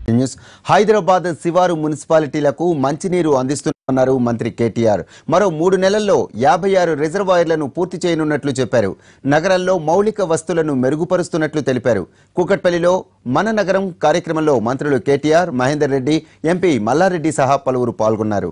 news Hyderabad శివారు మున్సిపాలిటీలకు మంచినీరు అందిస్తున్నారు మంత్రి కేటీఆర్ మరో మూడు నెలల్లో యాభై ఆరు రిజర్వాయర్లను పూర్తి చేయనున్నట్లు చెప్పారు నగరంలో మౌలిక వస్తువులను మెరుగుపరుస్తున్నట్లు తెలిపారు కూకట్పల్లిలో మన నగరం కార్యక్రమంలో మంత్రులు కేటీఆర్ మహేందర్ రెడ్డి ఎంపీ మల్లారెడ్డి సహా పలువురు పాల్గొన్నారు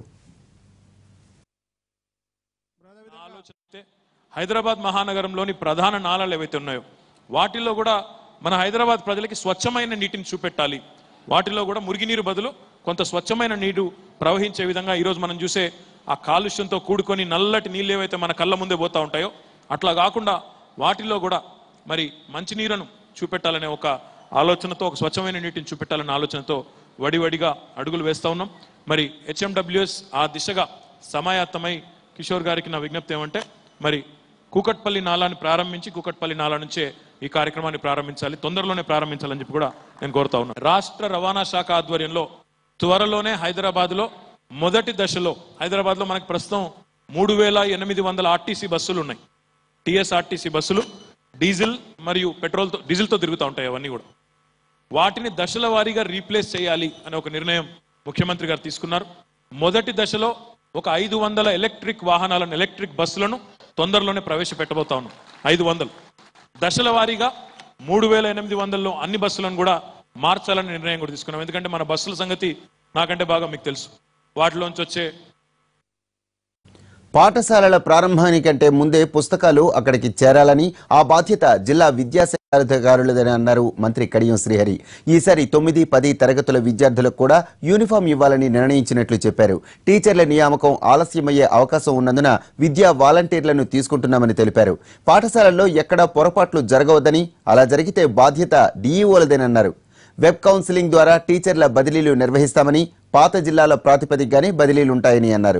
ఆలోచిస్తే హైదరాబాద్ మహానగరంలోని ప్రధాన నాళాలు ఏవైతే ఉన్నాయో వాటిల్లో కూడా మన హైదరాబాద్ ప్రజలకి స్వచ్ఛమైన నీటిని చూపెట్టాలి వాటిలో కూడా మురిగినీరు బదులు కొంత స్వచ్ఛమైన నీరు ప్రవహించే విధంగా ఈరోజు మనం చూసే ఆ కాలుష్యంతో కూడుకొని నల్లటి నీళ్ళు ఏవైతే మన కళ్ళ ముందే పోతా ఉంటాయో అట్లా కాకుండా వాటిలో కూడా మరి మంచినీరును చూపెట్టాలనే ఒక ఆలోచనతో ఒక స్వచ్ఛమైన నీటిని చూపెట్టాలనే ఆలోచనతో వడివడిగా అడుగులు వేస్తా ఉన్నాం మరి హెచ్ఎండబ్ల్యూఎస్ ఆ దిశగా సమాయత్తమై కిషోర్ గారికి నా విజ్ఞప్తి ఏమంటే మరి కూకట్పల్లి నాలాని ప్రారంభించి కూకట్పల్లి నాలా నుంచే ఈ కార్యక్రమాన్ని ప్రారంభించాలి తొందరలోనే ప్రారంభించాలని చెప్పి కూడా నేను కోరుతా ఉన్నాను రాష్ట్ర రవాణా శాఖ ఆధ్వర్యంలో త్వరలోనే హైదరాబాద్ లో మొదటి దశలో హైదరాబాద్ లో మనకి ప్రస్తుతం మూడు వేల ఎనిమిది వందల ఆర్టీసీ బస్సులు ఉన్నాయి టిఎస్ఆర్టీసీ బస్సులు డీజిల్ మరియు పెట్రోల్తో డీజిల్తో తిరుగుతూ ఉంటాయి అవన్నీ కూడా వాటిని దశల వారీగా రీప్లేస్ చేయాలి అనే ఒక నిర్ణయం ముఖ్యమంత్రి గారు తీసుకున్నారు మొదటి దశలో ఒక ఐదు వందల ఎలక్ట్రిక్ వాహనాలను ఎలక్ట్రిక్ బస్సులను తొందరలోనే ప్రవేశపెట్టబోతా ఉన్నాం ఐదు వందలు దశల వారీగా మూడు వేల ఎనిమిది వందల్లో అన్ని బస్సులను కూడా మార్చాలని నిర్ణయం కూడా తీసుకున్నాం ఎందుకంటే మన బస్సుల సంగతి నాకంటే బాగా మీకు తెలుసు వాటిలోంచి వచ్చే పాఠశాలల ప్రారంభానికంటే ముందే పుస్తకాలు అక్కడికి చేరాలని ఆ బాధ్యత జిల్లా విద్యాశాఖ అధికారులదని అన్నారు మంత్రి కడియం శ్రీహరి ఈసారి తొమ్మిది పది తరగతుల విద్యార్థులకు కూడా యూనిఫామ్ ఇవ్వాలని నిర్ణయించినట్లు చెప్పారు టీచర్ల నియామకం ఆలస్యమయ్యే అవకాశం ఉన్నందున విద్యా వాలంటీర్లను తీసుకుంటున్నామని తెలిపారు పాఠశాలల్లో ఎక్కడా పొరపాట్లు జరగవద్దని అలా జరిగితే బాధ్యత డీఈఓలదేనన్నారు వెబ్ కౌన్సిలింగ్ ద్వారా టీచర్ల బదిలీలు నిర్వహిస్తామని పాత జిల్లాల ప్రాతిపదికగానే బదిలీలుంటాయని అన్నారు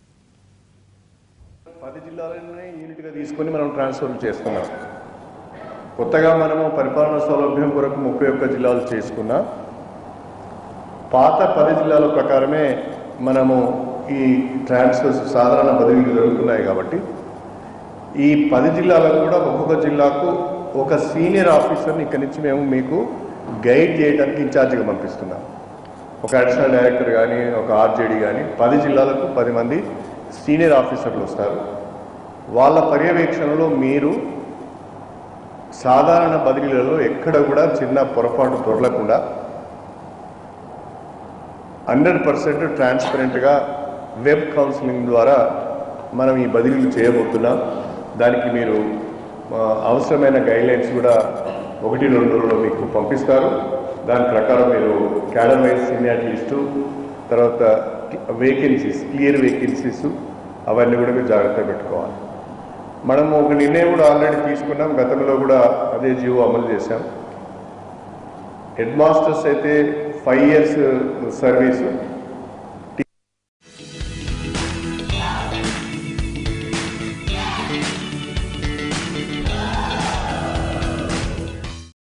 పది జిల్లాలనే యూనిట్గా తీసుకొని మనం ట్రాన్స్ఫర్ చేస్తున్నాం కొత్తగా మనము పరిపాలన సౌలభ్యం కొరకు ముప్పై ఒక్క జిల్లాలు చేసుకున్నా పాత పది జిల్లాల ప్రకారమే మనము ఈ ట్రాన్స్ఫర్స్ సాధారణ బదిలీలు జరుగుతున్నాయి కాబట్టి ఈ పది జిల్లాలకు కూడా ఒక్కొక్క జిల్లాకు ఒక సీనియర్ ఆఫీసర్ని ఇక్కడి నుంచి మేము మీకు గైడ్ చేయడానికి ఇన్ఛార్జిగా పంపిస్తున్నాం ఒక అడిషనల్ డైరెక్టర్ కానీ ఒక ఆర్జేడీ కానీ పది జిల్లాలకు పది మంది సీనియర్ ఆఫీసర్లు వస్తారు వాళ్ళ పర్యవేక్షణలో మీరు సాధారణ బదిలీలలో ఎక్కడ కూడా చిన్న పొరపాటు దొరలకుండా హండ్రెడ్ పర్సెంట్ ట్రాన్స్పరెంట్గా వెబ్ కౌన్సిలింగ్ ద్వారా మనం ఈ బదిలీలు చేయబోతున్నాం దానికి మీరు ఆ, అవసరమైన గైడ్లైన్స్ కూడా ఒకటి రెండు రోజుల్లో మీకు పంపిస్తారు దాని ప్రకారం మీరు క్యాడర్ వైజ్ సీనియారిటీ లిస్టు తర్వాత వేకెన్సీస్ క్లియర్ వేకెన్సీస్ అవన్నీ కూడా మీరు జాగ్రత్త పెట్టుకోవాలి మనము ఒక నిర్ణయం కూడా ఆల్రెడీ తీసుకున్నాం గతంలో కూడా అదే జీవో అమలు చేశాం హెడ్ మాస్టర్స్ అయితే ఫైవ్ ఇయర్స్ సర్వీసు